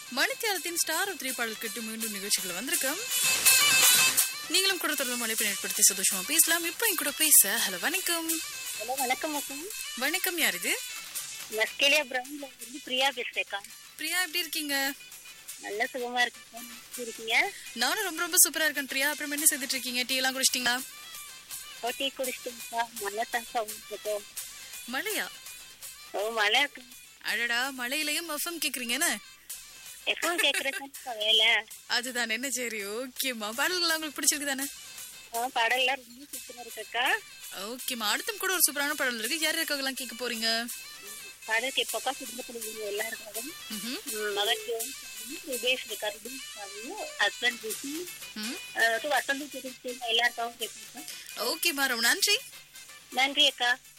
மணித்தியாலத்தின் star three பாடல் கிட்டு மீண்டும் நிகழ்ச்சிகள் வந்திருக்கோம் நீங்களும் கூட தொடர்ந்து அழைப்பை ஏற்படுத்தி சந்தோஷமா பேசலாம் இப்போ என் கூட பேச ஹலோ வணக்கம் ஹலோ வணக்கம் அக்கா வணக்கம் யார் இது ஆஸ்திரேலியா பிரவுன்ல இருந்து பிரியா பேசுறேக்கா பிரியா எப்படி இருக்கீங்க நல்ல சுகமா இருக்கேன் எப்படி இருக்கீங்க நானும் ரொம்ப ரொம்ப சூப்பரா இருக்கேன் பிரியா அப்புறம் என்ன செய்துட்டு இருக்கீங்க டீ எல்லாம் குடிச்சிட்டீங்களா ஓ டீ குடிச்சிட்டுங்கக்கா மழை தாக்கா உங்களுக்கு மழையா ஓ மழை இருக்கு அடடா மழையிலையும் எஃப்எம் கேக்குறீங்க என்ன எப்பவும் கேக்குறதுக்கா வேலை அதுதான் என்ன சரி ஓகேம்மா பாடல்கள் உங்களுக்கு பிடிச்சிருக்கு தானே ஆ, பாடல்லாம் ரொம்ப சூப்பரா இருக்கக்கா ஓகேம்மா அடுத்தும் கூட ஒரு சூப்பரான பாடல் இருக்கு யார் இருக்காங்கலாம் கேட்க போறீங்க பாடல் கேட்போக்கா குடும்பத்தில் எல்லாருக்கும் ம்ஹும். மகன் விவேஷ் கருது ஹஸ்பண்ட் ரிஷி ம். வசந்தி தெரிவிச்சு எல்லாருக்காகவும் கேட்போம் ஓகேம்மா ரொம்ப நன்றி நன்றி அக்கா